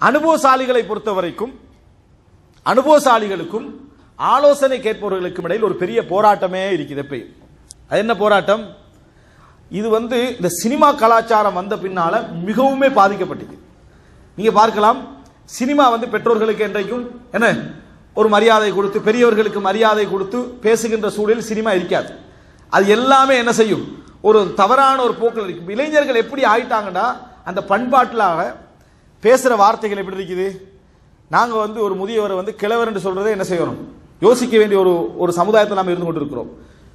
அனுபவசாலிகளை பொறுத்த வரைக்கும் அனுபவசாலிகளுக்கும் ஆலோசனை கேட்பவர்களுக்கும் இடையில் ஒரு பெரிய போராட்டமே இருக்குது எப்பயும் அது என்ன போராட்டம் இது வந்து இந்த சினிமா கலாச்சாரம் வந்த பின்னால மிகவுமே பாதிக்கப்பட்டது நீங்க பார்க்கலாம் சினிமா வந்து பெற்றோர்களுக்கு என்றைக்கும் என்ன ஒரு மரியாதை கொடுத்து பெரியவர்களுக்கு மரியாதை கொடுத்து பேசுகின்ற சூழலில் சினிமா இருக்காது அது எல்லாமே என்ன செய்யும் ஒரு தவறான ஒரு போக்கில் இருக்கும் இளைஞர்கள் எப்படி ஆயிட்டாங்கன்னா அந்த பண்பாட்டிலாக பேசுற வார்த்தைகள் எப்படி இருக்குது நாங்க வந்து ஒரு முதியவரை வந்து கிழவர் என்று சொல்றதை என்ன செய்யணும் யோசிக்க வேண்டிய ஒரு ஒரு சமுதாயத்தில் நாம் இருந்து கொண்டிருக்கிறோம்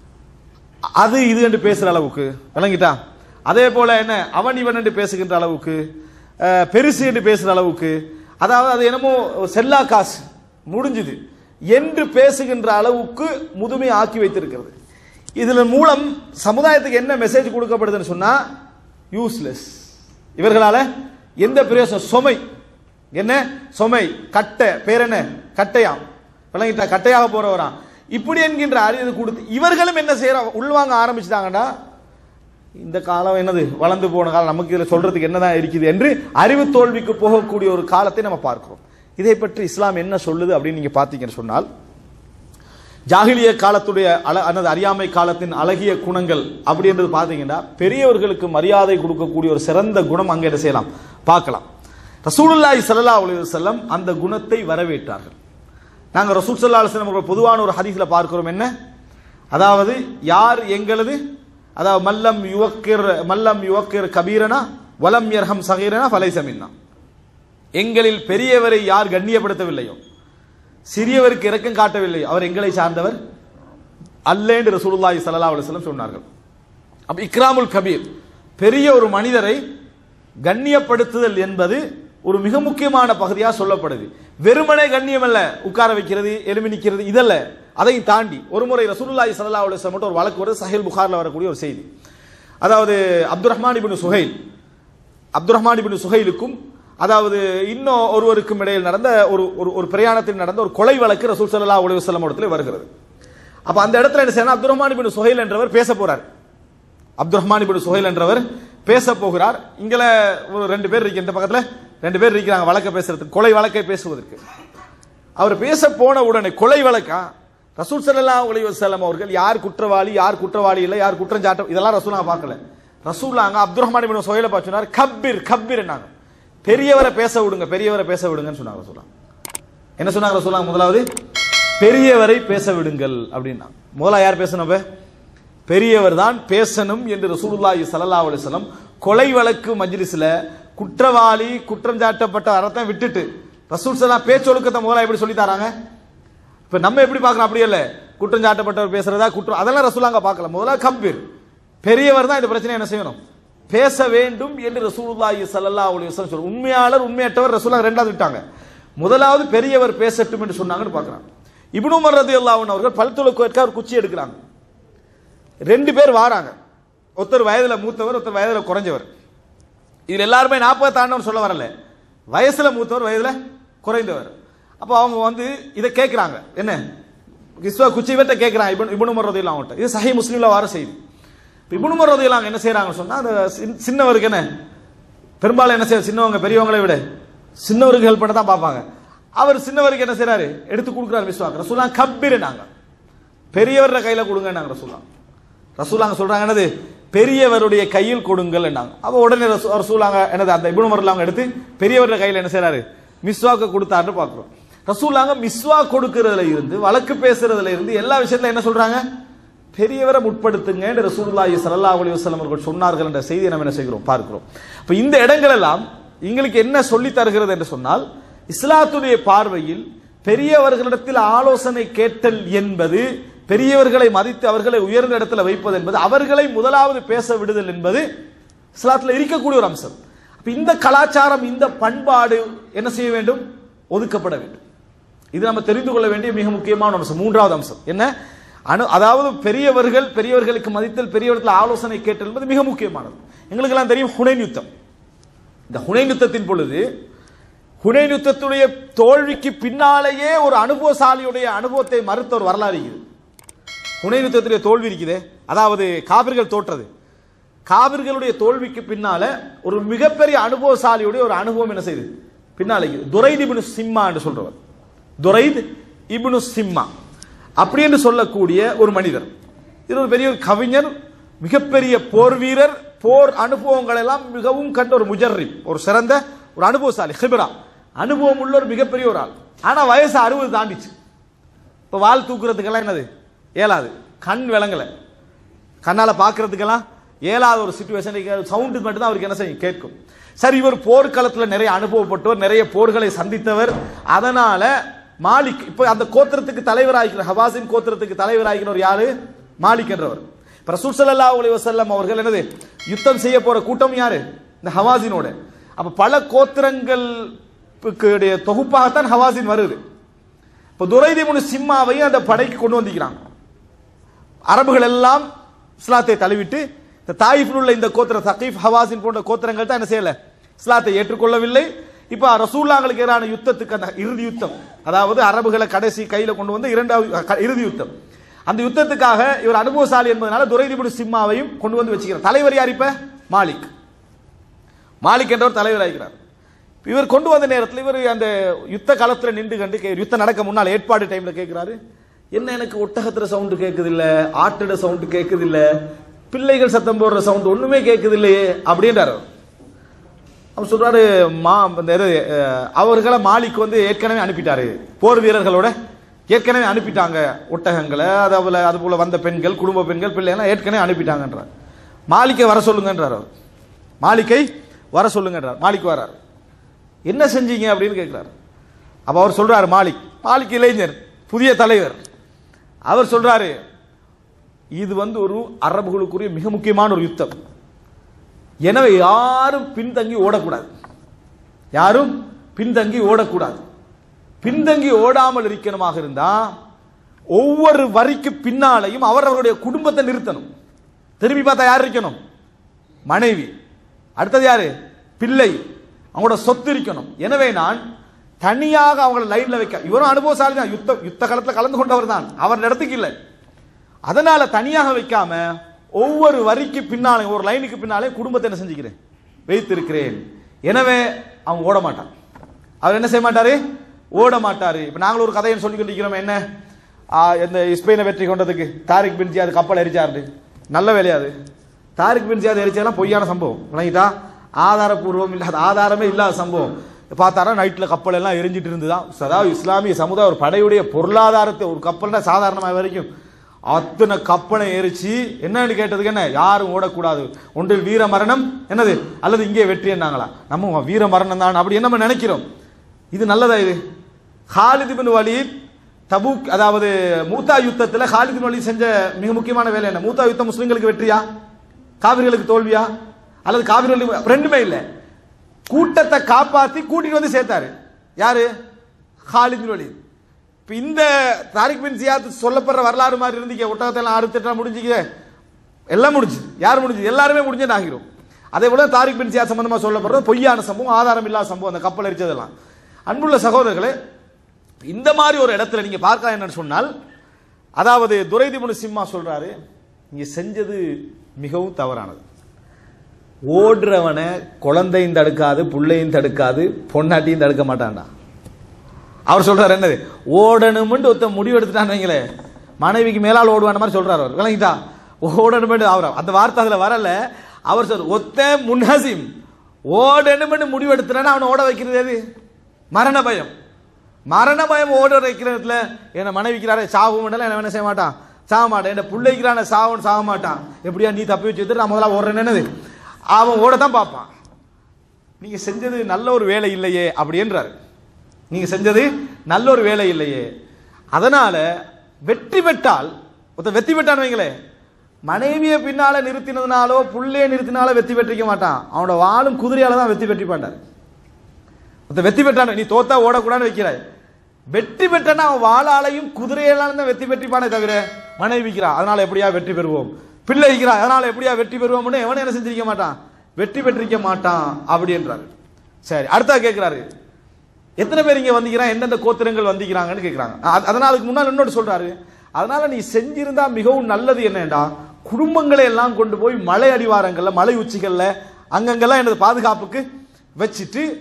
அது இது என்று பேசுற அளவுக்கு விளங்கிட்டா அதே போல என்ன அவன் இவன் என்று பேசுகின்ற அளவுக்கு அஹ், பெருசு என்று பேசுற அளவுக்கு அதாவது அது என்னமோ செல்லா காசு முடிஞ்சுது என்று பேசுகின்ற அளவுக்கு முதுமை ஆக்கி வைத்திருக்கிறது இதுல மூலம் சமுதாயத்துக்கு என்ன மெசேஜ் கொடுக்கப்படுதுன்னு சொன்னா யூஸ்லெஸ் இவர்களால எந்த பிரயோசனம் சுமை என்ன சுமை கட்டை பேர் என்ன கட்டையாம் விளங்கிட்டா கட்டையாக போறவராம் இப்படி என்கின்ற அறிவு கொடுத்து இவர்களும் என்ன செய்யற உள்வாங்க ஆரம்பிச்சிட்டாங்கன்னா இந்த காலம் என்னது வளர்ந்து போன காலம் நமக்கு இதுல சொல்றதுக்கு என்னதான் இருக்குது என்று அறிவு தோல்விக்கு போகக்கூடிய ஒரு காலத்தை நம்ம பார்க்கிறோம் இதை பற்றி இஸ்லாம் என்ன சொல்லுது அப்படின்னு நீங்க பார்த்தீங்கன்னு சொன்னால் ஜாகிலிய காலத்துடைய அல அல்லது அறியாமை காலத்தின் அழகிய குணங்கள் அப்படின்றது பார்த்தீங்கன்னா பெரியவர்களுக்கு மரியாதை கொடுக்கக்கூடிய ஒரு சிறந்த குணம் அங்கே என்ன செய்யலாம் பார்க்கலாம் ரசூலுல்லாஹி ஸல்லல்லாஹு அலைஹி வஸல்லம் அந்த குணத்தை வரவேற்றார்கள் நாங்க ரசூல் ஸல்லல்லாஹு அலைஹி வஸல்லம் அவர்கள் பொதுவான ஒரு ஹதீஸ்ல பார்க்கிறோம் என்ன அதாவது யார் எங்களது அதாவது மல்லம் யுவக்கிர் மல்லம் யுவக்கிர் கபீரனா வலம் யர்ஹம் சகீரனா ஃபலைஸ மின்னா எங்களில் பெரியவரை யார் கண்ணியப்படுத்தவில்லையோ சிறியவருக்கு இரக்கம் காட்டவில்லை அவர் எங்களை சார்ந்தவர் அல்ல என்று ரசூலுல்லாஹி ஸல்லல்லாஹு அலைஹி வஸல்லம் சொன்னார்கள் அப்ப இக்ராமுல் கபீர் பெரிய ஒரு மனிதரை கண்ணியப்படுத்துதல் என்பது ஒரு மிக முக்கியமான பகுதியாக சொல்லப்படுது வெறுமனே கண்ணியம் அல்ல உட்கார வைக்கிறது எலும்பி நிற்கிறது இதல்ல அதையும் தாண்டி ஒரு முறை ரசூலுல்லாஹி ஸல்லல்லாஹு அலைஹி வஸல்லம் மட்டும் ஒரு வழக்கு வருது சஹீல் புகார்ல வரக்கூடிய ஒரு செய்தி அதாவது அப்துல் ரஹ்மான் இப்னு சுஹைல் அப்துல் ரஹ்மான் இப்னு சுஹைலுக்கும் அதாவது இன்னும் ஒருவருக்கும் இடையில் நடந்த ஒரு ஒரு ஒரு பிரயாணத்தில் நடந்த ஒரு கொலை வழக்கு ரசூல் ஸல்லல்லாஹு அலைஹி வஸல்லம் இடத்துல வருகிறது அப்ப அந்த இடத்துல என்ன செய்யணும் அப்துல் ரஹ்மான் இப்னு சுஹைல் என்றவர் பேச போறார் அப்துல் ரஹ்மான் இப்னு சுஹைல் என்றவர் பேச போகிறார் இங்கல ஒரு ரெண்டு பேர் இருக்கு இந்த பக்கத்துல ரெண்டு பேர் இருக்கிறாங்க வழக்க பேசுறதுக்கு கொலை வழக்கை பேசுவதற்கு அவர் பேச போன உடனே கொலை வழக்கா ரசூல் ஸல்லல்லாஹு அலைஹி வஸல்லம் அவர்கள் யார் குற்றவாளி யார் குற்றவாளி இல்லை யார் குற்றம் சாட்டம் இதெல்லாம் ரசூலாங்க பார்க்கல ரசூலாங்க அப்துல் ரஹ்மான் இப்னு சுஹைல பார்த்து சொன்னார் கப்பிர் கப்பிர் என்னாங்க பெரியவரை பேச விடுங்க பெரியவரை பேச விடுங்கன்னு சொன்னாங்க ரசூலாங்க என்ன சொன்னாங்க ரசூலாங்க முதலாவது பெரியவரை பேச விடுங்கள் அப்படின்னா முதல்ல யார் பேசணும் அப்ப பெரியவர் தான் பேசணும் என்று ரசூலுல்லாஹி ஸல்லல்லாஹு அலைஹி வஸல்லம் கொலை வழக்கு மஜ்லிஸ்ல குற்றவாளி குற்றம் சாட்டப்பட்ட அறத்தை விட்டுட்டு ரசூல் ஸல்லல்லாஹு பேச்சொழுக்கத்தை முதல்ல எப்படி சொல்லி தராங்க இப்ப நம்ம எப்படி பார்க்கணும் அப்படி இல்ல குற்றம் சாட்டப்பட்டவர் பேசுறதா குற்றம் அதெல்லாம் ரசூலாங்க பார்க்கல முதல்ல கம்பீர் பெரியவர் தான் இந்த பிரச்சனை என்ன செய்யணும் பேச வேண்டும் என்று ரசூலுல்லாஹி ஸல்லல்லாஹு அலைஹி வஸல்லம் சொல்றாங்க உண்மையாளர் உண்மையற்றவர் ரசூலுல்லாஹ் ரெண்டாவது விட்டாங்க முதலாவது பெரியவர் பேசட்டும் என்று சொன்னாங்கன்னு பார்க்கறாங்க இப்னு உமர் ரலியல்லாஹு அன்ஹு அவர்கள் பல் துலக்குவதற்கு ஒரு குச்சி எடுக்கிறாங்க ரெண்டு பேர் வாராங்க ஒருத்தர் வயதுல மூத்தவர் ஒருத்தர் வயதுல குறைஞ்சவர் இதுல எல்லாருமே நாற்பது தாண்டவர் சொல்ல வரல வயசுல மூத்தவர் வயதுல குறைந்தவர் அப்போ அவங்க வந்து இதை கேட்குறாங்க என்ன கிஸ்வா குச்சி வெட்ட கேட்குறாங்க இபன் இபுனு மரதியில் அவங்கள்ட்ட இது சஹி முஸ்லீம்ல வர செய்தி இப்போ இபுனு மரதியில் அவங்க என்ன செய்றாங்கன்னு சொன்னா அந்த சின்- சின்னவருக்கு என்ன பெரும்பாலும் என்ன செய்ய சின்னவங்க பெரியவங்களை விட சின்னவருக்கு ஹெல்ப் பண்ண தான் பார்ப்பாங்க அவர் சின்னவருக்கு என்ன செய்றாரு எடுத்து கொடுக்குறாரு விஸ்வாக்கு ரசூலா கப்பிரினாங்க பெரியவர கையில கொடுங்க நாங்க ரசூலா ரசூலாங்க சொல்றாங்க என்னது பெரியவருடைய கையில் கொடுங்கள் என்னாங்க அப்ப உடனே ரசூ- ரசூலாங்க என்னது அந்த இப்னு உமர்ல அவங்க எடுத்து பெரியவருடைய கையில என்ன செய்றாரு மிஸ்வாக்க கொடுத்தாருன்னு பார்க்கிறோம் ரசூலாங்க மிஸ்வா கொடுக்கறதுல இருந்து வழக்கு பேசுறதுல இருந்து எல்லா விஷயத்துல என்ன சொல்றாங்க பெரியவரை முற்படுத்துங்க என்று ரசூலுல்லாஹி ஸல்லல்லாஹு அலைஹி வஸல்லம் அவர்கள் சொன்னார்கள் என்ற செய்தியை நம்ம என்ன செய்கிறோம் பார்க்கிறோம் அப்ப இந்த இடங்கள் எல்லாம் எங்களுக்கு என்ன சொல்லி தருகிறது என்று சொன்னால் இஸ்லாத்துடைய பார்வையில் பெரியவர்களிடத்தில் ஆலோசனை கேட்டல் என்பது பெரியவர்களை மதித்து அவர்களை உயர்ந்த இடத்துல வைப்பது என்பது அவர்களை முதலாவது பேச விடுதல் என்பது இஸ்லாத்துல இருக்கக்கூடிய ஒரு அம்சம் அப்ப இந்த கலாச்சாரம் இந்த பண்பாடு என்ன செய்ய வேண்டும் ஒதுக்கப்பட வேண்டும் இது நம்ம தெரிந்து கொள்ள வேண்டிய மிக முக்கியமான ஒரு அம்சம் மூன்றாவது அம்சம் என்ன அனு அதாவது பெரியவர்கள் பெரியவர்களுக்கு மதித்தல் பெரியவர்கள் ஆலோசனை கேட்டல் என்பது மிக முக்கியமானது எங்களுக்கெல்லாம் தெரியும் ஹுனைன் யுத்தம் இந்த ஹுனைன் யுத்தத்தின் பொழுது ஹுனைன் யுத்தத்துடைய தோல்விக்கு பின்னாலேயே ஒரு அனுபவசாலியுடைய அனுபவத்தை மறுத்த ஒரு வரலாறு இருக்குது ஹுனைன் யுத்தத்துடைய தோல்வி இருக்குதே அதாவது காபிர்கள் தோற்றது காவிர்களுடைய தோல்விக்கு பின்னால ஒரு மிகப்பெரிய அனுபவசாலியுடைய ஒரு அனுபவம் என்ன செய்யுது பின்னாலே துரைத் இப்னு சிம்மா என்று சொல்றவர் துரைத் இப்னு சிம்மா அப்படி என்று சொல்லக்கூடிய ஒரு மனிதர் இது ஒரு பெரிய ஒரு கவிஞர் மிகப்பெரிய போர் வீரர் போர் அனுபவங்கள் எல்லாம் மிகவும் கண்ட ஒரு முஜர்ரிப் ஒரு சிறந்த ஒரு அனுபவசாலி ஹிபரா அனுபவம் உள்ள ஒரு மிகப்பெரிய ஒரு ஆள் ஆனா வயசு அறுபது தாண்டிச்சு இப்ப வால் தூக்குறதுக்கெல்லாம் என்னது ஏலாது கண் விளங்கல கண்ணால பாக்குறதுக்கெல்லாம் ஏலாத ஒரு சுச்சுவேஷன் சவுண்டு மட்டும் தான் அவருக்கு என்ன செய்யும் கேட்கும் சரி இவர் போர்க்களத்தில் நிறைய அனுபவப்பட்டவர் நிறைய போர்களை சந்தித்தவர் அதனால மாலிக் இப்போ அந்த கோத்திரத்துக்கு தலைவராகிற ஹவாசின் கோத்திரத்துக்கு தலைவராகினவர் யாரு மாலிக் என்றவர் இப்ப ரசூல் ஸல்லல்லாஹு அலைஹி வஸல்லம் அவர்கள் என்னது யுத்தம் செய்ய போற கூட்டம் யாரு இந்த ஹவாசினோட அப்ப பல கோத்திரங்களுடைய தொகுப்பாகத்தான் ஹவாசின் வருது இப்போ துரைதிமுனு சிம்மாவையும் அந்த படைக்கு கொண்டு வந்திக்கிறாங்க அரபுகள் எல்லாம் இஸ்லாத்தை தழுவிட்டு இந்த தாயிஃபில் உள்ள இந்த கோத்திர தகீஃப் ஹவாசின் போன்ற கோத்திரங்கள் தான் என்ன செய்யல இஸ்லாத்தை ஏற்றுக்கொள்ளவில்லை இப்ப ரசூல்லாங்களுக்கு எதிரான யுத்தத்துக்கு அந்த இறுதி யுத்தம் அதாவது அரபுகளை கடைசி கையில கொண்டு வந்து இரண்டாவது க- இறுதி யுத்தம் அந்த யுத்தத்துக்காக இவர் அனுபவசாலி என்பதனால துரைதிபுடு சிம்மாவையும் கொண்டு வந்து வச்சுக்கிறார் தலைவர் யார் இப்ப மாலிக் மாலிக் என்றவர் தலைவராகிறார் இவர் கொண்டு வந்த நேரத்தில் இவர் அந்த யுத்த காலத்துல நின்று கண்டு கே- யுத்தம் நடக்க முன்னால் ஏற்பாடு டைம்ல கேட்கிறாரு என்ன எனக்கு ஒட்டகத்துல சவுண்டு கேட்குது இல்ல ஆட்டோட சவுண்டு கேட்குது இல்ல பிள்ளைகள் சத்தம் போடுற சவுண்ட் ஒண்ணுமே கேட்குது இல்லையே அப்படின்றாரு அவர். அவர் சொல்றாரு மா இந்த இது, அஹ், அவர்களை மாலிக் வந்து ஏற்கனவே அனுப்பிட்டாரு போர் வீரர்களோட ஏற்கனவே அனுப்பிட்டாங்க ஒட்டகங்களை அதுபோல அது போல வந்த பெண்கள் குடும்ப பெண்கள் பிள்ளைகள் ஏற்கனவே அனுப்பிட்டாங்கன்றார் மாலிக்கை வர சொல்லுங்கன்றார் அவர் மாலிக்கை வர சொல்லுங்கன்றார் மாலிக் வரார் என்ன செஞ்சீங்க அப்படின்னு கேட்கிறார் அப்ப அவர் சொல்றாரு மாலிக் மாலிக் இளைஞர் புதிய தலைவர் அவர் சொல்றாரு இது வந்து ஒரு அரபுகளுக்குரிய மிக முக்கியமான ஒரு யுத்தம் எனவே யாரும் பின்தங்கி ஓடக்கூடாது யாரும் பின்தங்கி ஓடக்கூடாது பின்தங்கி ஓடாமல் இருக்கணுமாக இருந்தா ஒவ்வொரு வரிக்கு பின்னாலையும் அவரவருடைய குடும்பத்தை நிறுத்தணும் திரும்பி பார்த்தா யார் இருக்கணும் மனைவி அடுத்தது யாரு பிள்ளை அவங்களோட சொத்து இருக்கணும் எனவே நான் தனியாக அவங்கள லைன்ல வைக்க இவரும் அனுபவசாலி தான் யுத்த யுத்த காலத்துல கலந்து கொண்டவர் தான் அவர் இடத்துக்கு இல்லை அதனால தனியாக வைக்காம ஒவ்வொரு வரிக்கு பின்னாலே ஒரு லைனுக்கு பின்னாலே குடும்பத்தை என்ன செஞ்சுக்கிறேன் வைத்திருக்கிறேன் எனவே அவன் ஓட மாட்டான் அவர் என்ன செய்ய மாட்டாரு ஓட மாட்டாரு இப்ப நாங்களும் ஒரு கதையை சொல்லி கொண்டிருக்கிறோம் என்ன ஆ, இந்த ஸ்பெயினை வெற்றி கொண்டதுக்கு தாரிக் பின் ஜியாத் கப்பல் எரிச்சாரு நல்ல வேலையாது தாரிக் பின் ஜியாத் எரிச்சதெல்லாம் பொய்யான சம்பவம் விளங்கிட்டா ஆதாரபூர்வம் இல்லாத ஆதாரமே இல்லாத சம்பவம் பார்த்தாரா நைட்ல கப்பல் எல்லாம் எரிஞ்சிட்டு இருந்துதான் சதா இஸ்லாமிய சமுதாய ஒரு படையுடைய பொருளாதாரத்தை ஒரு கப்பல்னா சாதாரணமாக வரைக்கும் அத்தனை கப்பலை எரிச்சு என்னன்னு கேட்டதுக்கு என்ன யாரும் ஓடக்கூடாது ஒன்றில் வீர மரணம் என்னது அல்லது இங்கே வெற்றி என்னாங்களா நம்ம வீர மரணம் தான் அப்படி என்ன நம்ம நினைக்கிறோம் இது நல்லதா இது ஹாலித் பின் வலீத் தபூக் அதாவது மூத்தா யுத்தத்துல ஹாலித் பின் வலீத் செஞ்ச மிக முக்கியமான வேலை என்ன மூத்தா யுத்தம் முஸ்லிம்களுக்கு வெற்றியா காவிரிகளுக்கு தோல்வியா அல்லது காவிரிகளுக்கு ரெண்டுமே இல்லை கூட்டத்தை காப்பாத்தி கூட்டிட்டு வந்து சேர்த்தாரு யாரு ஹாலித் பின் வலீத் இப்ப இந்த தாரிக் பின் ஜியாத் சொல்லப்படுற வரலாறு மாதிரி இருந்தீங்க ஒட்டகத்தை எல்லாம் அறுத்துட்டா முடிஞ்சுக்க எல்லாம் முடிஞ்சு யார் முடிஞ்சு எல்லாருமே முடிஞ்சு ஆகிறோம் அதே போல தாரிக் பின் ஜியாத் சம்பந்தமா சொல்லப்படுறது பொய்யான சம்பவம் ஆதாரம் இல்லாத சம்பவம் அந்த கப்பல் எரிச்சதெல்லாம் அன்புள்ள சகோதரர்களே இந்த மாதிரி ஒரு இடத்துல நீங்க பார்க்கலாம் என்னன்னு சொன்னால் அதாவது துரைதிமுனு சிம்மா சொல்றாரு நீங்க செஞ்சது மிகவும் தவறானது ஓடுறவனை குழந்தையும் தடுக்காது புள்ளையும் தடுக்காது பொண்டாட்டியும் தடுக்க மாட்டான்டா அவர் சொல்றாரு என்னது ஓடணும்னு ஒருத்த முடிவு எடுத்துட்டான்னு வைங்களே மனைவிக்கு மேலால் ஓடுவான மாதிரி சொல்றாரு அவர் விளங்கிட்டா ஓடணும்னு அவர் அந்த வார்த்தை அதுல வரல அவர் சொல் ஒத்த முன்ஹசிம் ஓடணும்னு முடிவு எடுத்துட்டானா அவனை ஓட வைக்கிறது எது மரண பயம் மரண பயம் ஓட வைக்கிற இடத்துல என்ன மனைவிக்கிறாரே சாவு மண்டல என்ன செய்ய மாட்டான் சாக மாட்டான் என்ன பிள்ளைக்கிறான சாவன் சாக மாட்டான் எப்படியா நீ தப்பி வச்சு எடுத்துட்டு நான் முதல்ல ஓடுறேன்னு என்னது அவன் ஓட தான் பார்ப்பான் நீங்க செஞ்சது நல்ல ஒரு வேலை இல்லையே அப்படின்றாரு நீங்க செஞ்சது நல்ல ஒரு வேலை இல்லையே அதனால வெற்றி பெற்றால் ஒருத்தன் வெற்றி பெற்றான்னு வைங்களே மனைவியை பின்னால நிறுத்தினதுனாலோ புள்ளைய நிறுத்தினாலோ வெற்றி பெற்றிக்க மாட்டான் அவனோட வாழும் குதிரையால தான் வெற்றி பெற்றி பாண்டார் ஒருத்தன் வெற்றி பெற்றான் நீ தோத்தா ஓடக்கூடாதுன்னு வைக்கிறாய் வெற்றி பெற்றனா அவன் வாளாலையும் குதிரையாலும் தான் வெற்றி பெற்றிப்பானே தவிர மனைவிக்கிறான் அதனால எப்படியா வெற்றி பெறுவோம் பிள்ளை வைக்கிறான் அதனால எப்படியா வெற்றி பெறுவோம்னு எவனும் என்ன செஞ்சிருக்க மாட்டான் வெற்றி பெற்றிருக்க மாட்டான் அப்படின்றாரு சரி அடுத்தா கேட்கிறாரு எத்தனை பேர் இங்க வந்திக்கிறான் எந்தெந்த கோத்திரங்கள் வந்திக்கிறாங்கன்னு கேட்கிறாங்க அ- அதனால அதுக்கு முன்னால் இன்னொரு சொல்றாரு அதனால நீ செஞ்சிருந்தா மிகவும் நல்லது என்னடா குடும்பங்களை எல்லாம் கொண்டு போய் மலை அடிவாரங்கள்ல மலை உச்சிகள்ல அங்கங்கெல்லாம் எனது பாதுகாப்புக்கு வச்சுட்டு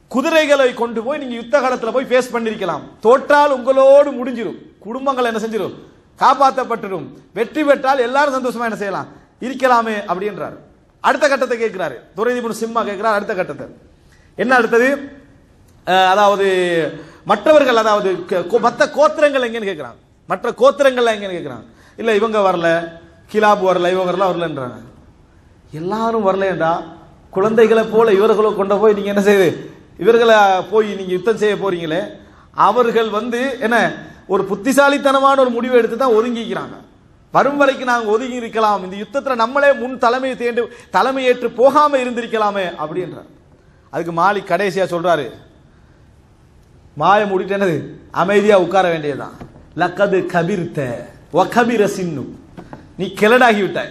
குதிரைகளை கொண்டு போய் நீங்க யுத்த காலத்துல போய் ஃபேஸ் பண்ணிருக்கலாம் தோற்றால் உங்களோடு முடிஞ்சிடும் குடும்பங்கள் என்ன செஞ்சிடும் காப்பாற்றப்பட்டுடும் வெற்றி பெற்றால் எல்லாரும் சந்தோஷமா என்ன செய்யலாம் இருக்கலாமே அப்படின்றார் அடுத்த கட்டத்தை கேட்கிறாரு துரைதீபன் சிம்மா கேட்கிறார் அடுத்த கட்டத்தை என்ன அடுத்தது அஹ், அதாவது மற்றவர்கள் அதாவது க- கோ- மற்ற கோத்திரங்கள் எங்கன்னு கேட்கிறாங்க மற்ற கோத்திரங்கள் எங்கன்னு கேட்கிறாங்க இல்ல இவங்க வரல கிலாபு வரல இவங்க வரல வரலன்றாங்க எல்லாரும் வரலன்றா குழந்தைகளை போல இவர்களை கொண்டு போய் நீங்க என்ன செய்யுது இவர்களை போய் நீங்க யுத்தம் செய்ய போறீங்களே அவர்கள் வந்து என்ன ஒரு புத்திசாலித்தனமான ஒரு முடிவை எடுத்து தான் ஒதுங்கிக்கிறாங்க வரும் வரைக்கும் நாங்க ஒதுங்கி இருக்கலாம் இந்த யுத்தத்துல நம்மளே முன் தலைமை தேர்ந்து தலைமை ஏற்று போகாம இருந்திருக்கலாமே அப்படின்றார் அதுக்கு மாலிக் கடைசியா சொல்றாரு மாய மூடிட்டு என்னது அமைதியா உட்கார வேண்டியதுதான் லக்கது கபிர்த்த வகபிர சின்னு நீ கிளடாகி விட்டாய்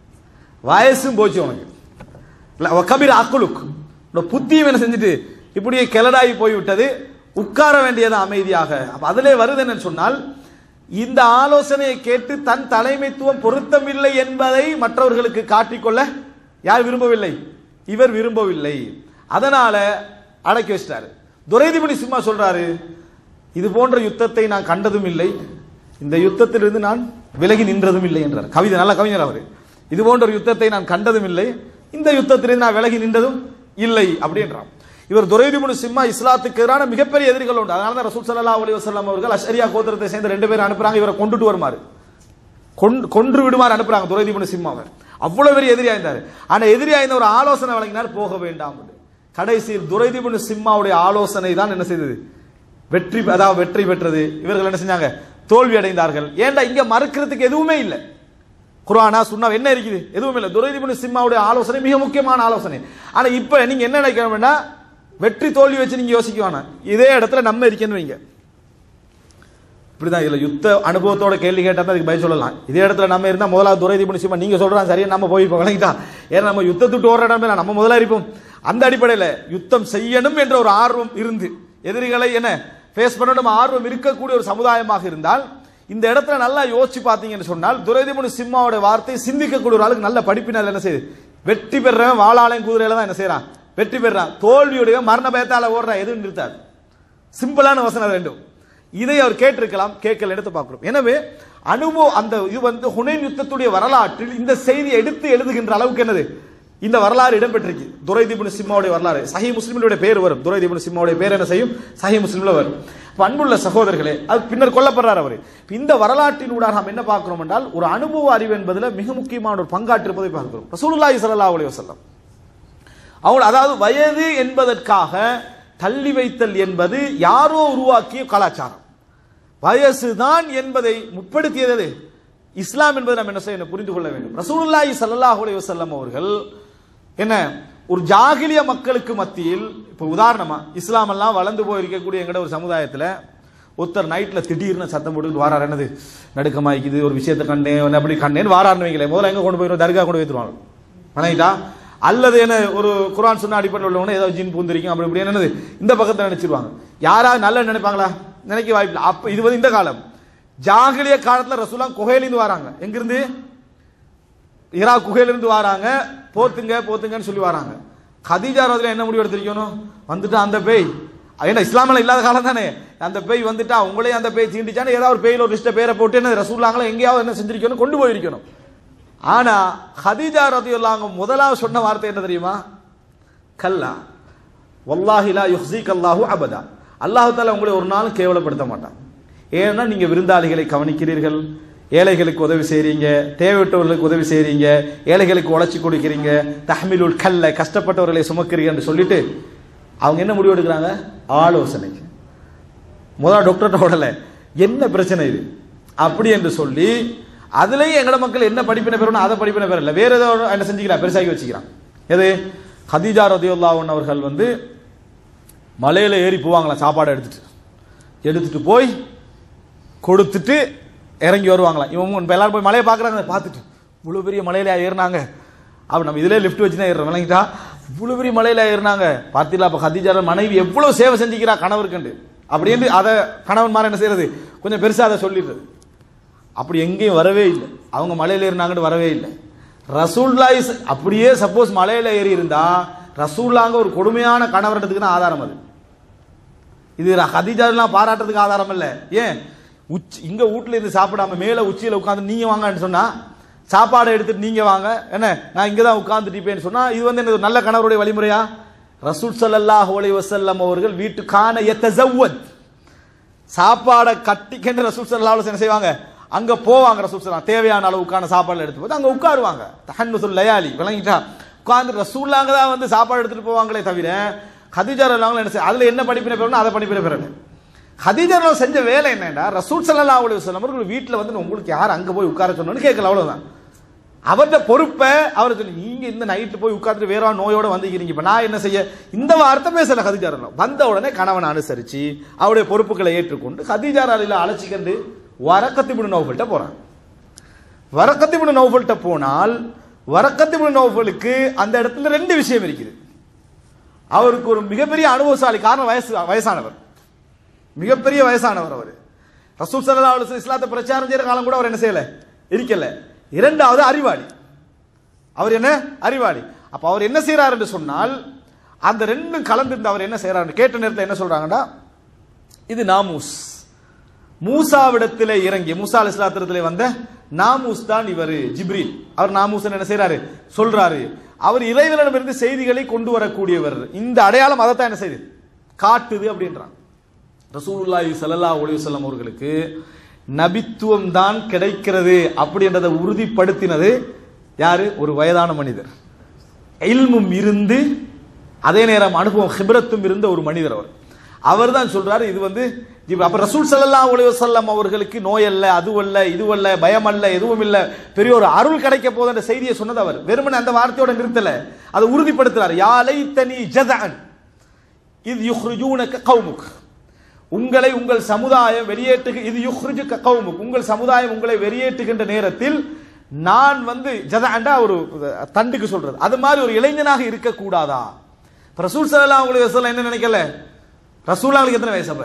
வயசும் போச்சு உனக்கு இல்ல, வகபிர அக்குலுக் உன்னோட புத்தியும் என்ன செஞ்சுட்டு இப்படியே கிளடாகி போய்விட்டது உட்கார வேண்டியது அமைதியாக அப்ப அதிலே வருது என்னன்னு சொன்னால் இந்த ஆலோசனையை கேட்டு தன் தலைமைத்துவம் பொருத்தமில்லை என்பதை மற்றவர்களுக்கு காட்டிக்கொள்ள யார் விரும்பவில்லை இவர் விரும்பவில்லை அதனால அடக்கி வச்சிட்டாரு துரைதிபதி சும்மா சொல்றாரு இது போன்ற யுத்தத்தை நான் கண்டதும் இல்லை இந்த யுத்தத்திலிருந்து நான் விலகி நின்றதும் இல்லை என்றார் கவிதை நல்ல கவிஞர் அவர் இது போன்ற ஒரு யுத்தத்தை நான் கண்டதும் இல்லை இந்த யுத்தத்திலிருந்து நான் விலகி நின்றதும் இல்லை அப்படின்றான் இவர் துரைதிபுனு சிம்மா இஸ்லாத்துக்கு எதிரான மிகப்பெரிய எதிரிகள் உண்டு அதனால தான் ரசூல் ஸல்லல்லாஹு அலைஹி வஸல்லம் அவர்கள் அஷரியா கோத்திரத்தை சேர்ந்த ரெண்டு பேரும் அனுப்புறாங்க இவரை கொண்டுட்டு வருமாறு கொன்- கொன்று விடுமாறு அனுப்புறாங்க துரைதீபன் சிம்மாவை அவ்வளவு பெரிய எதிரியா இருந்தார் ஆனா எதிரியா இருந்த ஒரு ஆலோசனை வழங்கினார் போக வேண்டாம் என்று. கடைசியில் துரைதீபன் சிம்மாவுடைய ஆலோசனை தான் என்ன செய்தது வெற்றி அதாவது வெற்றி பெற்றது இவர்கள் என்ன செஞ்சாங்க தோல்வி அடைந்தார்கள் ஏன்டா இங்க மறுக்கிறதுக்கு எதுவுமே இல்லை குர்ஆனா சுன்னா என்ன இருக்குது எதுவுமே இல்லை துரைதீபன் சிம்மாவுடைய ஆலோசனை மிக முக்கியமான ஆலோசனை ஆனா இப்ப நீங்க என்ன நினைக்கணும்னா வெற்றி தோல்வி வச்சு நீங்க யோசிக்க வேணாம் இதே இடத்துல நம்ம இருக்கேன்னு வைங்க இப்படிதான் இதுல யுத்த அனுபவத்தோட கேள்வி கேட்டா தான் அதுக்கு பதில் சொல்லலாம் இதே இடத்துல நம்ம இருந்தா முதலாவது துரை தீபன் சிம்மா நீங்க சொல்றாங்க சரியா நம்ம போய் இப்போ விளங்கிட்டா ஏன்னா நம்ம யுத்தத்துட்டு ஓடுற இடமே நம்ம முதல்ல இருப்போம் அந்த அடிப்படையில் யுத்தம் செய்யணும் என்ற ஒரு ஆர்வம் இருந்து எதிரிகளை என்ன ஃபேஸ் பண்ணணும் ஆர்வம் இருக்கக்கூடிய ஒரு சமுதாயமாக இருந்தால் இந்த இடத்துல நல்லா யோசிச்சு பார்த்தீங்கன்னு சொன்னால் துரைதிமுனு சிம்மாவோட வார்த்தை சிந்திக்கக்கூடிய ஒரு ஆளுக்கு நல்ல படிப்பினால் என்ன செய்யுது வெற்றி பெறவன் வாழாளையும் குதிரையில தான் என்ன செய்யறான் வெற்றி பெறான் தோல்வியுடைய மரண பயத்தால ஓடுறான் எதுவும் நிறுத்தாது சிம்பிளான வசனம் வேண்டும் இதை அவர் கேட்டிருக்கலாம் கேட்கல எடுத்து பார்க்கிறோம் எனவே அனுபவம் அந்த இது வந்து ஹுனைன் யுத்தத்துடைய வரலாற்றில் இந்த செய்தி எடுத்து எழுதுகின்ற அளவுக்கு என்னது இந்த வரலாறு இடம்பெற்றிருக்கு துரைதீபன் சிம்மாவுடைய வரலாறு சஹி முஸ்லிம்களுடைய பேர் வரும் துரைதீபன் சிம்மாவுடைய பேர் என்ன செய்யும் சஹி முஸ்லிம்ல வரும் அப்ப அன்புள்ள சகோதரர்களே அது பின்னர் கொல்லப்படுறார் அவர் இப்ப இந்த வரலாற்றினூடாக நாம் என்ன பார்க்கிறோம் என்றால் ஒரு அனுபவ அறிவு என்பதில் மிக முக்கியமான ஒரு பங்காற்றிருப்பதை பார்க்கிறோம் ரசூலுல்லாஹி ஸல்லல்லாஹு அலைஹி வஸல்லம் அவங்க அதாவது வயது என்பதற்காக தள்ளி வைத்தல் என்பது யாரோ உருவாக்கிய கலாச்சாரம் வயசுதான் என்பதை முற்படுத்தியது எது? இஸ்லாம் என்பதை நாம் என்ன செய்யணும் புரிந்து கொள்ள வேண்டும் ரசூலுல்லாஹி ஸல்லல்லாஹு அலைஹி வஸல்லம் அவர்கள் என்ன ஒரு ஜாகிலிய மக்களுக்கு மத்தியில் இப்போ உதாரணமா இஸ்லாம் எல்லாம் வளர்ந்து போயிருக்கக்கூடிய எங்கட ஒரு சமுதாயத்துல ஒருத்தர் நைட்ல திடீர்னு சத்தம் போட்டு வாரார் என்னது நடுக்கமாய்க்குது ஒரு விஷயத்தை கண்டேன் அப்படி கண்டேன்னு வாராருன்னு வைங்களேன் முதல்ல எங்க கொண்டு போயிடும் தர்கா கொண்டு வைத்துருவாங்க வணங்கிட்டா அல்லது என்ன ஒரு குர்ஆன் சொன்ன அடிப்படையில் உள்ளவங்க ஏதோ ஜின் பூந்திருக்கும் அப்படி இப்படி என்னது இந்த பக்கத்தில் நினைச்சிருவாங்க யாராவது நல்ல நினைப்பாங்களா நினைக்க வாய்ப்பில்லை அப்ப இது வந்து இந்த காலம் ஜாகிலிய காலத்துல ரசூலாம் குகையிலிருந்து வராங்க எங்கிருந்து இரா குகையிலிருந்து வராங்க போத்துங்க போத்துங்கன்னு சொல்லி வராங்க கதீஜா ரோதுல என்ன முடிவு எடுத்திருக்கணும் வந்துட்டா அந்த பேய் ஏன்னா இஸ்லாமில் இல்லாத காலம் தானே அந்த பேய் வந்துட்டா உங்களே அந்த பேய் தீண்டிச்சான்னு ஏதாவது ஒரு பேயில ஒரு லிஸ்ட பேரை போட்டு என்ன ரசூல்லாங்களோ எங்கேயாவது என்ன செஞ்சிருக்கணும் கொண்டு போயிருக்கணும் ஆனா ஹதீஜா ரதியுல்லாங்க முதலாவது சொன்ன வார்த்தை என்ன தெரியுமா கல்லா வல்லாஹி லா யுஹ்ஸிக் அல்லாஹு அபதா அல்லாஹ் தாலா உங்களை ஒரு நாளும் கேவலப்படுத்த மாட்டான் ஏன்னா நீங்க விருந்தாளிகளை கவனிக்கிறீர்கள் ஏழைகளுக்கு உதவி செய்றீங்க தேவையற்றவர்களுக்கு உதவி செய்றீங்க ஏழைகளுக்கு உழைச்சி கொடுக்கிறீங்க தஹ்மிலுல் கல்ல கஷ்டப்பட்டவர்களை சுமக்கிறீங்கன்னு சொல்லிட்டு அவங்க என்ன முடிவு எடுக்கிறாங்க ஆலோசனை முதல் டாக்டர்கிட்ட ஓடல என்ன பிரச்சனை இது அப்படி என்று சொல்லி அதுலயும் எங்கட மக்கள் என்ன படிப்பினை பெறணும் அதை படிப்பினை பெறல வேற ஏதோ ஒண்ணு என்ன செஞ்சுக்கிறான் பெருசாக்கி வச்சுக்கிறான் எது ஹதீஜா ரதியுல்லாஹன் அவர்கள் வந்து மலையில ஏறி போவாங்களாம் சாப்பாடு எடுத்துட்டு எடுத்துட்டு போய் கொடுத்துட்டு இறங்கி வருவாங்களாம் இவங்க இப்ப எல்லாரும் போய் மலையை பார்க்கறாங்க பார்த்துட்டு இவ்வளவு பெரிய மலையில ஏறினாங்க அப்ப நம்ம இதுல லிஃப்ட் வச்சு தான் ஏறுறோம் விளங்கிட்டா இவ்வளவு பெரிய மலையில ஏறினாங்க பார்த்தீங்களா அப்ப ஹதீஜா மனைவி எவ்வளவு சேவை செஞ்சுக்கிறா கணவருக்குண்டு அப்படின்னு அதை கணவன் மாதிரி என்ன செய்யறது கொஞ்சம் பெருசா அதை சொல்லிடுறது அப்படி எங்கேயும் வரவே இல்லை அவங்க மலையில ஏறினாங்கன்னு வரவே இல்லை ரசூல்லாய் அப்படியே சப்போஸ் மலையில ஏறி இருந்தா ரசூல்லாங்க ஒரு கொடுமையான கணவரத்துக்கு தான் ஆதாரம் அது இது ஹதிஜாலாம் பாராட்டுறதுக்கு ஆதாரம் இல்ல ஏன் உச்சி இங்க வீட்ல இருந்து சாப்பிடாம மேல உச்சியில உட்கார்ந்து நீங்க வாங்கன்னு சொன்னா சாப்பாடை எடுத்துட்டு நீங்க வாங்க என்ன நான் இங்க தான் உட்கார்ந்துட்டு சொன்னா இது வந்து என்ன நல்ல கணவருடைய வழிமுறையா ரசூல் ஸல்லல்லாஹு அலைஹி வஸல்லம் அவர்கள் வீட்டுக்கான யத்தஸவ்வத் சாப்பாடை கட்டிக்கின்ற ரசூல் ஸல்லல்லாஹு அலைஹி வஸல்லம் என்ன செய்வாங்க அங்க போவாங்க ரசூல் ஸல்லல்லாஹு தேவையான அளவுக்கான சாப்பாடு எடுத்து போய் அங்க உட்காருவாங்க தஹன்னுசுல் லயாலி விளங்கிட்டா உட்கார்ந்து ரசூல்லாங்க தான் வந்து சாப்பாடு எடுத்துட்டு போவாங்களே தவிர ஹதீஜா ரலியல்லாஹு என்ன செய்ய அதுல என்ன படிப்பினை பெறணும் அதை படிப்பினை பெறணும் ஹதீஜா ரலியல்லாஹு செஞ்ச வேலை என்னன்னா ரசூல் ஸல்லல்லாஹு அலைஹி வஸல்லம் அவர்கள் வீட்ல வந்து உங்களுக்கு யார் அங்க போய் உட்கார சொன்னோன்னு கேட்கல அவ்வளவுதான் அவர்கிட்ட பொறுப்பை அவர் சொல்லி நீங்க இந்த நைட்டு போய் உட்கார்ந்து வேற நோயோட வந்திருக்கீங்க இப்ப நான் என்ன செய்ய இந்த வார்த்தை பேசல ஹதிஜா ரலியல்லாஹு. வந்த உடனே கணவனை அனுசரிச்சு அவருடைய பொறுப்புகளை ஏற்றுக்கொண்டு ஹதீஜா அலில அழைச்சிக்கண்டு வரக்கத்திபுடு நோஃபல்கிட்ட போறான் வரக்கத்திபுடு நோஃபல்கிட்ட போனால் வரக்கத்திபுடு நோஃபலுக்கு அந்த இடத்துல ரெண்டு விஷயம் இருக்குது அவருக்கு ஒரு மிகப்பெரிய அனுபவசாலி காரணம் வயசு வயசானவர் மிகப்பெரிய வயசானவர் அவர் ரசூல் சல்லா அலுவலம் இஸ்லாத்தை பிரச்சாரம் செய்யற காலம் கூட அவர் என்ன செய்யல இருக்கல இரண்டாவது அறிவாளி அவர் என்ன அறிவாளி அப்ப அவர் என்ன செய்யறார் என்று சொன்னால் அந்த ரெண்டும் கலந்து அவர் என்ன செய்யறாரு கேட்ட நேரத்தில் என்ன சொல்றாங்கன்னா இது நாமூஸ் மூசாவிடத்திலே இறங்கி மூசா அலி இஸ்லாத்திரத்திலே வந்த நாமூஸ் தான் இவர் ஜிப்ரீல் அவர் நாமூஸ் என்ன செய்யறாரு சொல்றாரு அவர் இறைவனிடமிருந்து செய்திகளை கொண்டு வரக்கூடியவர் இந்த அடையாளம் அதைத்தான் என்ன செய்யுது காட்டுது அப்படின்றான் ரசூலுல்லாஹி ஸல்லல்லாஹு அலைஹி வஸல்லம் அவர்களுக்கு நபித்துவம் தான் கிடைக்கிறது அப்படின்றதை உறுதிப்படுத்தினது யாரு ஒரு வயதான மனிதர் இல்மும் இருந்து அதே நேரம் அனுபவம் ஹிப்ரத்தும் இருந்த ஒரு மனிதர் அவர் அவர் தான் சொல்றாரு இது வந்து ஜிப்- அப்ப ரசூல் ஸல்லல்லாஹு அலைஹி வஸல்லம் அவர்களுக்கு நோய் அல்ல அதுவல்ல இதுவல்ல பயம் அல்ல எதுவும் இல்ல பெரிய ஒரு அருள் கிடைக்க போகுது என்ற செய்தியை சொன்னது அவர் வெறுமனே அந்த வார்த்தையோட நிறுத்தல அதை உறுதிப்படுத்துறார் யாலை தனி ஜதஅன் இது யுஹ்ருஜூனக கௌமுக் உங்களை உங்கள் சமுதாயம் வெளியேற்று இது யுஹ்ருஜுக கௌமுக் உங்கள் சமுதாயம் உங்களை வெளியேற்றுகின்ற நேரத்தில் நான் வந்து ஜதஅண்டா ஒரு தண்டுக்கு சொல்றது அது மாதிரி ஒரு இளைஞனாக இருக்க கூடாதா இப்ப ரசூல் ஸல்லல்லாஹு அலைஹி வஸல்லம் என்ன நினைக்கல ரசூலுல்லாஹ்க்கு எத்தனை வயசு அப்ப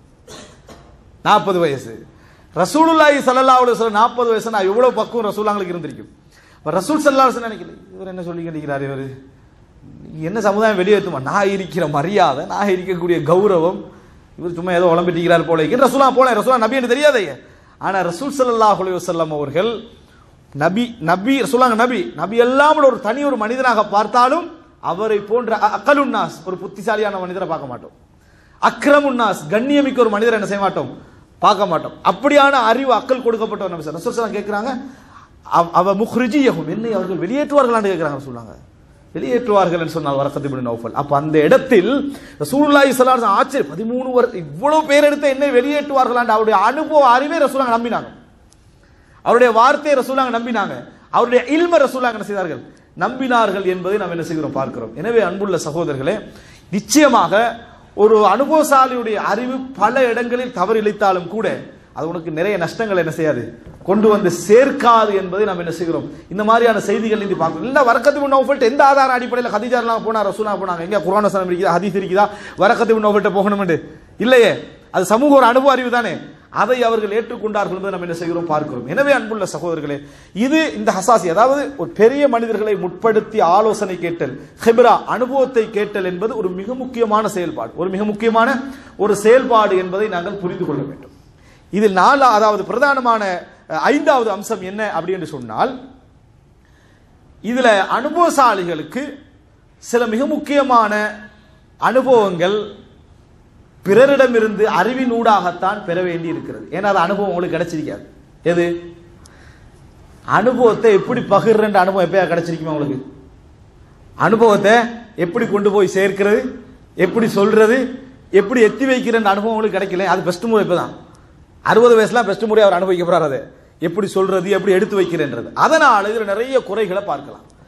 நாற்பது வயசு ரசூலுல்லாஹி ஸல்லல்லாஹு அலைஹி வஸல்லம் நாற்பது வயசு நான் எவ்வளவு பக்குவம் ரசூலுல்லாஹ்க்கு இருந்திருக்கும் அப்ப ரசூல் ஸல்லல்லாஹு அலைஹி வஸல்லம் நினைக்கல இவர் என்ன சொல்லி கண்டிக்கிறார் இவர் என்ன சமுதாயம் வெளியேற்றுமா நான் இருக்கிற மரியாதை நான் இருக்கக்கூடிய கௌரவம் இவர் சும்மா ஏதோ உளம்பிட்டிருக்கிறார் போல இருக்கு ரசூலா போல ரசூலா நபி என்று தெரியாதே ஆனா ரசூல் ஸல்லல்லாஹு அலைஹி வஸல்லம் அவர்கள் நபி நபி ரசூலாங்க நபி நபி எல்லாம் ஒரு தனி ஒரு மனிதனாக பார்த்தாலும் அவரை போன்ற அ- அக்கலுன்னாஸ் ஒரு புத்திசாலியான மனிதரை பார்க்க மாட்டோம் அக்ரமுன்னாஸ் கண்ணியமிக்க ஒரு மனிதரை என்ன செய்ய மாட்டோம் பார்க்க மாட்டோம் அப்படியான அறிவு அக்கல் கொடுக்கப்பட்ட ஒரு நபி ரசூல் ஸல்லல்லாஹு அலைஹி வஸல்லம் கேட்கிறாங்க அவ- அவ முஹ்ரிஜியஹும் என்னை அவர்கள் வெளியேற்றுவார்களான்னு கேட்கிறாங்க சொல்லுவாங்க வெளியேற்றுவார்கள் என்று சொன்னால் வரக்கத்து பின் நௌஃபல் அப்ப அந்த இடத்தில் ரசூலுல்லாஹி ஸல்லல்லாஹு அலைஹி வஸல்லம் ஆச்சரியம் பதிமூணு வருஷம் இவ்வளவு பேர் எடுத்து என்னை வெளியேற்றுவார்களான்னு அவருடைய அனுபவ அறிவை ரசூலாங்க நம்பினாங்க அவருடைய வார்த்தையை ரசூலாங்க நம்பினாங்க அவருடைய இல்ம ரசூலாங்க என்ன செய்தார்கள் நம்பினார்கள் என்பதை நாம் என்ன செய்கிறோம் பார்க்கிறோம் எனவே அன்புள்ள சகோதரர்களே நிச்சயமாக ஒரு அனுபவசாலியுடைய அறிவு பல இடங்களில் தவறிழைத்தாலும் கூட அது உனக்கு நிறைய நஷ்டங்கள் என்ன செய்யாது கொண்டு வந்து சேர்க்காது என்பதை நாம் என்ன செய்கிறோம் இந்த மாதிரியான செய்திகள் இன்று பார்க்கிறோம் இல்ல வரக்கத்து நோஃபல்ட் எந்த ஆதார அடிப்படையில் ஹதீஜார்லாம் போனா ரசூலா போனாங்க எங்க குரான் வசனம் இருக்குதா ஹதீஸ் இருக்குதா வரக்கத்து நோஃபல்ட்ட போகணும் இல்லையே அது சமூக ஒரு அனுபவ அறிவு தானே அதை அவர்கள் ஏற்றுக்கொண்டார்கள் என்பதை நம்ம என்ன செய்கிறோம் பார்க்கிறோம் எனவே அன்புள்ள சகோதரர்களே இது இந்த ஹசாசி அதாவது ஒரு பெரிய மனிதர்களை முற்படுத்தி ஆலோசனை கேட்டல் ஹிப்ரா அனுபவத்தை கேட்டல் என்பது ஒரு மிக முக்கியமான செயல்பாடு ஒரு மிக முக்கியமான ஒரு செயல்பாடு என்பதை நாங்கள் புரிந்து கொள்ள வேண்டும் இதில் நாலு அதாவது பிரதானமான அஹ், ஐந்தாவது அம்சம் என்ன அப்படி என்று சொன்னால் இதுல அனுபவசாலிகளுக்கு சில மிக முக்கியமான அனுபவங்கள் பிறரிடமிருந்து அறிவின் ஊடாகத்தான் பெற வேண்டி இருக்கிறது ஏன்னா அது அனுபவம் உங்களுக்கு கிடைச்சிருக்காது எது அனுபவத்தை எப்படி பகிர்றன்ற அனுபவம் எப்பயா கிடைச்சிருக்குமா உங்களுக்கு அனுபவத்தை எப்படி கொண்டு போய் சேர்க்கிறது எப்படி சொல்றது எப்படி எத்தி வைக்கிற அனுபவம் உங்களுக்கு கிடைக்கல அது பெஸ்ட் முறை இப்பதான் அறுபது வயசுல பெஸ்ட் முறை அவர் அனுபவிக்க போறாரு அதை எப்படி சொல்றது எப்படி எடுத்து வைக்கிறன்றது அதனால இதுல நிறைய குறைகளை பார்க்கலாம்